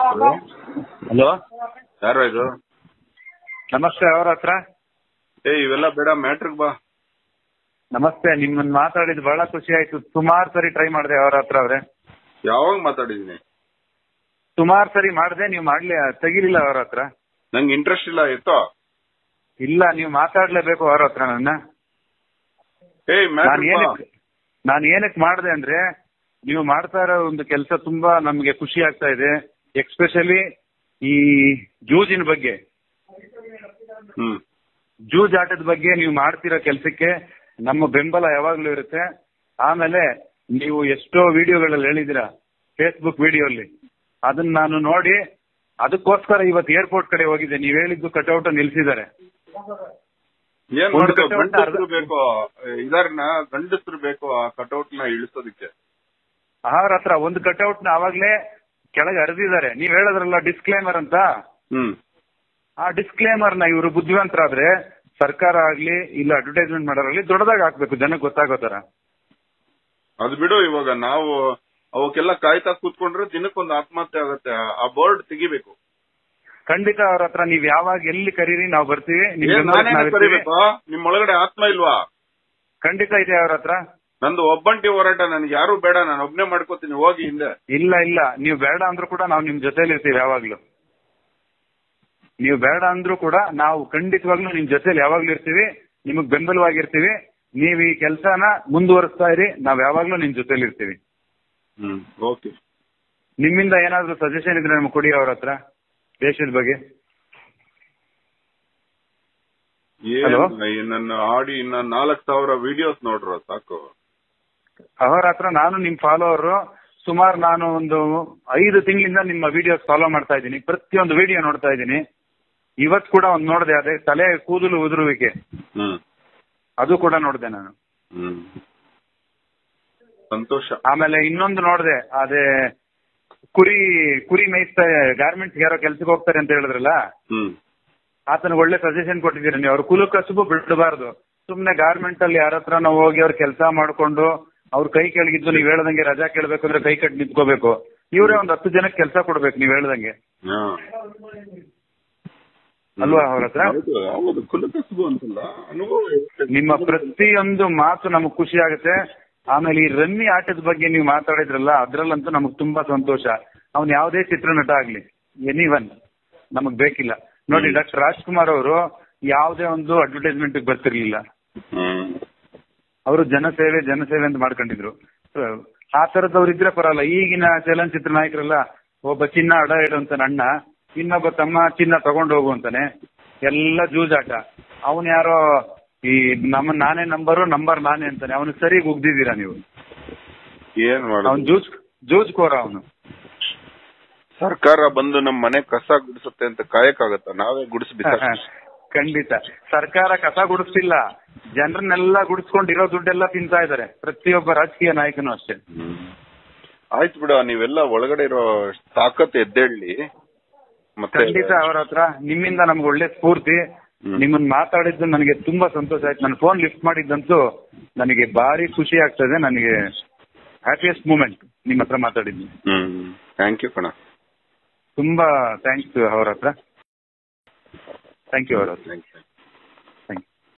Hello ಯಾರು ಇದು ನಮಸ್ತೆ ಅವ್ರ ಹತ್ರ ಏ ಇವೆಲ್ಲ ಬೇಡ ಮ್ಯಾಟ್ರಿಗ್ ಬಾ ನಮಸ್ತೆ ನಿಮ್ಮನ್ನ ಮಾತಾಡಿದ್ ಬಹಳ ಖುಷಿ ಆಯ್ತು ಸುಮಾರು ಸರಿ ಟ್ರೈ ಮಾಡಿದೆ ಅವ್ರ ಹತ್ರ ಅವ್ರೆ ಯಾವಾಗ ಮಾತಾಡಿದೀನಿ ಸುಮಾರು ಸರಿ ಮಾಡಿದೆ ನೀವು ಮಾಡ್ಲಿ ತೆಗಿಲಿಲ್ಲ ಅವ್ರ ಹತ್ರ ನಂಗೆ ಇಂಟ್ರೆಸ್ಟ್ ಇಲ್ಲ ಎತ್ತೋ ಇಲ್ಲ ನೀವು ಮಾತಾಡ್ಲೇಬೇಕು ಅವ್ರ ಹತ್ರ ನನ್ನ ಏಯ್ ನಾನು ಮ್ಯಾಟ್ರಿಗ್ ಬಾ ಏನಕ್ಕೆ ನಾನು ಏನಕ್ಕೆ ಮಾಡಿದೆ ಅಂದ್ರೆ ನೀವು ಮಾಡ್ತಾ ಇರೋ ಒಂದು ಕೆಲಸ ತುಂಬಾ ನಮ್ಗೆ ಖುಷಿ ಆಗ್ತಾ ಇದೆ ಎಕ್ಸ್ಪೆಷಲಿ ಈ ಜೂಜಿನ ಬಗ್ಗೆ ಹ್ಮ್ ಜೂಜಾಟದ ಬಗ್ಗೆ ನೀವು ಮಾಡ್ತಿರೋ ಕೆಲಸಕ್ಕೆ ನಮ್ಮ ಬೆಂಬಲ ಯಾವಾಗ್ಲೂ ಇರುತ್ತೆ ಆಮೇಲೆ ನೀವು ಎಷ್ಟೋ ವಿಡಿಯೋಗಳಲ್ಲಿ ಹೇಳಿದಿರಾ ಫೇಸ್ಬುಕ್ ವಿಡಿಯೋಲ್ಲಿ ಅದನ್ನ ನಾನು ನೋಡಿ ಅದಕ್ಕೋಸ್ಕರ ಇವತ್ತು ಏರ್ಪೋರ್ಟ್ ಕಡೆ ಹೋಗಿದ್ದೆ ನೀವು ಹೇಳಿದ್ದು ಕಟೌಟ್ ನಿಲ್ಸಿದ್ದಾರೆ ಏನ್ ಒಂದು ಮಾಡೋದು cutout ಗಂಡಸರು ಅರ್ಧ- ಬೇಕು ಇದರ್ನ ಗಂಡಸರು ಬೇಕು ಆ ಕಟೌಟ್ ನ ಇಳಿಸೋದಕ್ಕೆ ಅವ್ರ ಹತ್ರ ಒಂದು ಕಟೌಟ್ ನ ಅವಾಗ್ಲೇ ಕೆಳಗೆ ಹರಿದಿದ್ದಾರೆ ನೀವ್ ಹೇಳಿದ್ರಲ್ಲ ಡಿಸ್ಕ್ಲೇಮರ್ ಅಂತ ಹ್ಮ್ ಆ ಡಿಸ್ಕ್ಲೇಮರ್ ನ ಇವರು ಬುದ್ಧಿವಂತರಾದ್ರೆ ಸರ್ಕಾರ ಆಗ್ಲಿ ಇಲ್ಲ ಅಡ್ವರ್ಟೈಸ್ಮೆಂಟ್ ಮಾಡೋರಾಗ್ಲಿ ದೊಡ್ಡದಾಗಿ ಹಾಕ್ಬೇಕು ಜನಕ್ಕೆ ಗೊತ್ತಾಗೋ ತರ ಅದು ಬಿಡು ಇವಾಗ ನಾವು ಅವಕ್ಕೆಲ್ಲ ಕಾಯ್ತಾ ಕೂತ್ಕೊಂಡ್ರೆ ದಿನಕ್ಕೊಂದು ಆತ್ಮಹತ್ಯೆ ಆಗತ್ತೆ ಆ ಬೋರ್ಡ್ ತೆಗಿಬೇಕು ಖಂಡಿತ ಅವ್ರ ಹತ್ರ ನೀವ್ ಯಾವಾಗ ಎಲ್ಲಿ ಕರೀರಿ ನಾವು ಬರ್ತೀವಿ ನಿಮ್ ಏನ್ ಬೆಂಬಲಕ್ಕೆ ನಾನೇನ ನಾವಿರ್ತೀವಿ. ಕರಿಬೇಕು ನಿಮ್ ಒಳಗಡೆ ಆತ್ಮ ಇಲ್ವಾ ಖಂಡಿತ ಇದೆ ಅವ್ರ ಹತ್ರ ನಂದು ಒಬ್ಬಂಟಿ ಹೋರಾಟ ನನ್ಗೆ ಯಾರು ಬೇಡ ನಾನು ಒಬ್ನೇ ಮಾಡ್ಕೋತೀನಿ ಹೋಗಿ ಹಿಂದೆ ಇಲ್ಲ ಇಲ್ಲ ನೀವು ಬೇಡ ಅಂದ್ರೂ ಕೂಡ ನಾವು ನಿಮ್ ಜೊತೆಲಿ ಇರ್ತೀವಿ ಯಾವಾಗ್ಲೂ ನೀವು ಬೇಡ ಅಂದ್ರೂ ಕೂಡ ನಾವು ಖಂಡಿತವಾಗ್ಲೂ ನಿಮ್ ಜೊತೆಲಿ ಯಾವಾಗ್ಲೂ ಇರ್ತೀವಿ ನಿಮಗ್ ಬೆಂಬಲವಾಗಿರ್ತೀವಿ ನೀವು ಈ ಕೆಲಸನ ಮುಂದುವರಿಸ್ತಾ ಇರಿ ನಾವ್ ಯಾವಾಗ್ಲೂ ನಿಮ್ ಜೊತೆಲಿ ಇರ್ತೀವಿ ಹ್ಮ್ ಓಕೆ ನಿಮ್ಮಿಂದ ಏನಾದ್ರೂ ಸಜೆಷನ್ ಇದ್ರೆ ನಮ್ಗೆ ಕೊಡಿ ಅವ್ರ ಹತ್ರ ದೇಶದ ಬಗ್ಗೆ Hello? ಏನ್ ನನ್ನ ಆಡಿ ಇನ್ನ ನಾಲ್ಕ್ ಸಾವಿರ ವಿಡಿಯೋಸ್ ನೋಡ್ರ ಸಾಕು ಅವರ ಹತ್ರ ನಾನು ನಿಮ್ ಫಾಲೋವರ್ ಸುಮಾರು ನಾನು ಒಂದು ಐದು ತಿಂಗಳಿಂದ ನಿಮ್ಮ ವಿಡಿಯೋಸ್ ಫಾಲೋ ಮಾಡ್ತಾ ಇದ್ದೀನಿ ಪ್ರತಿಯೊಂದು ವಿಡಿಯೋ ನೋಡ್ತಾ ಇದ್ದೀನಿ ಇವತ್ ಕೂಡ ಒಂದು ನೋಡಿದೆ ಅದೇ ತಲೆ ಕೂದಲು ಉದುರುವಿಕೆ ಹ್ಮ್ ಅದು ಕೂಡ ನೋಡಿದೆ ನಾನು ಹ್ಮ್ ಸಂತೋಷ ಆಮೇಲೆ ಇನ್ನೊಂದು ನೋಡಿದೆ ಅದೇ ಕುರಿ ಕುರಿ ಮೇಯಿಸ್ತಾ ಗಾರ್ಮೆಂಟ್ಸ್ ಯಾರೋ ಕೆಲ್ಸಕ್ಕೆ ಹೋಗ್ತಾರೆ ಅಂತ ಹೇಳಿದ್ರಲ್ಲ ಹ್ಮ್ ಆತನಿಗೆ ಒಳ್ಳೆ ಸಜೆಷನ್ ಕೊಟ್ಟಿದ್ದೀರಿ ನೀವು ಅವ್ರ ಕುಲ ಕಸುಬು ಬಿಡಬಾರ್ದು ಸುಮ್ನೆ ಗಾರ್ಮೆಂಟ್ ಅಲ್ಲಿ ಯಾರ ಹತ್ರ ನಾವು ಹೋಗಿ ಅವ್ರ ಕೆಲಸ ಮಾಡ್ಕೊಂಡು ಅವ್ರ ಕೈ ಕೆಳಗಿದ್ದು ನೀವ್ ಹೇಳ್ದಂಗೆ ರಜಾ ಕೇಳ್ಬೇಕು ಅಂದ್ರೆ ಕೈ ಕಟ್ಟಿ ನಿಂತ್ಕೋಬೇಕು ಇವರೇ ಒಂದ್ ಹತ್ತು ಜನಕ್ಕೆ ಕೆಲಸ ಕೊಡ್ಬೇಕು ನೀವ್ ಹೇಳ್ದಂಗೆ ಹಾ. ಅಲ್ವಾ ಅವ್ರ ಹತ್ರ ಹೌದು ಹೌದು ಕುಲಕಸುಬು ಅಂತಲ್ಲ ಅನುಭವ ಇರುತ್ತೆ. ನಿಮ್ಮ ಪ್ರತಿಯೊಂದು ಮಾತು ನಮಗ್ ಖುಷಿ ಆಗುತ್ತೆ ಆಮೇಲೆ ಈ ರಮ್ಮಿ ಆಟದ ಬಗ್ಗೆ ನೀವು ಮಾತಾಡಿದ್ರಲ್ಲ ಅದ್ರಲ್ಲಂತೂ ನಮಗ್ ತುಂಬಾ ಸಂತೋಷ ಅವ್ನ್ ಯಾವುದೇ ಚಿತ್ರನಟ ಆಗ್ಲಿ ಎನಿ ಒನ್ ನಮಗ್ ಬೇಕಿಲ್ಲ ನೋಡಿ ಹ್ಮ್. ಡಾಕ್ಟರ್ ರಾಜ್ಕುಮಾರ್ ಅವರು ಯಾವುದೇ ಒಂದು ಅಡ್ವರ್ಟೈಸ್ಮೆಂಟ್ ಬರ್ತಿರ್ಲಿಲ್ಲ ಹ್ಮ್ ಅವರು ಜನಸೇವೆ ಜನಸೇವೆ ಅಂತ ಮಾಡ್ಕೊಂಡಿದ್ರು ಅಹ್, ಆ ತರದವ್ರು ಇದ್ರೆ ಪರವಾಗಿಲ್ಲ ಈಗಿನ ಚಲನಚಿತ್ರ ನಾಯಕರೆಲ್ಲ ಒಬ್ಬ ಚಿನ್ನ ಅಡ ಇಡು ಅಂತಾನೆ ಅಣ್ಣ ಇನ್ನೊಬ್ಬ ತಮ್ಮ ಚಿನ್ನ ತಗೊಂಡು ಹೋಗು ಅಂತಾನೆ ಎಲ್ಲ ಜೂಜಾಟ ಅವನ್ ಯಾರೋ ಈ ನಮ್ಮ ನಾನೇ ನಂಬರು ನಂಬರ್ ನಾನೇ ಅಂತಾನೆ ಅವನು ಸರಿ ಉಗ್ದಿದ್ದೀರಾ ನೀವು ಏನ್ ಅವನ್ ಮಾಡೋದು ಜೂಜ್ ಜೂಜ್ಕೋರ ಅವನು ಸರ್ಕಾರ ಬಂದು ನಮ್ ಮನೆ ಕಸ ಗುಡಿಸುತ್ತೆ ಅಂತ ಕಾಯಕ್ಕಾಗತ್ತ ನಾವೇ ಗುಡಿಸ್ಬಿಟ್ಟ ಖಂಡಿತ ಸರ್ಕಾರ ಕಸ ಗುಡಿಸ್ತಿಲ್ಲ ಜನರನ್ನೆಲ್ಲ ಗುಡಿಸ್ಕೊಂಡು ಇರೋ ದುಡ್ಡೆಲ್ಲ ತಿಂತಾ ಇದಾರೆ ಪ್ರತಿಯೊಬ್ಬ ರಾಜಕೀಯ ನಾಯಕನು ಅಷ್ಟೇ ಆಯ್ತು ಬಿಡ ನೀವೆಲ್ಲ ಒಳಗಡೆ ಇರೋ ತಾಕತ್ ಎದ್ದೇಳಿ ಮತ್ತೆ ಖಂಡಿತ ಅವ್ರ ಹತ್ರ ನಿಮ್ಮಿಂದ ನಮ್ಗೆ ಒಳ್ಳೆ ಸ್ಫೂರ್ತಿ ಹ್ಮ್. ನಿಮ್ಮನ್ನ ಮಾತಾಡಿದ್ದು ನನಗೆ ತುಂಬಾ ಸಂತೋಷ ಆಯ್ತು ನನ್ನ ಫೋನ್ ಲಿಫ್ಟ್ ಮಾಡಿದ್ದಂತೂ ನನಗೆ ಭಾರಿ ಖುಷಿ ಆಗ್ತದೆ ನನಗೆ ಹ್ಯಾಪಿಯೆಸ್ಟ್ ಮೂಮೆಂಟ್ ನಿಮ್ಮ ಹತ್ರ ಮಾತಾಡಿದ್ದು ಹ್ಮ್ ಥ್ಯಾಂಕ್ ಯು ಕಣ ತುಂಬಾ ಥ್ಯಾಂಕ್ಸ್ ಅವ್ರ ಹತ್ರ ಥ್ಯಾಂಕ್ ಯು ಅವ್ರ ಹತ್ರ ಥ್ಯಾಂಕ್ ಯು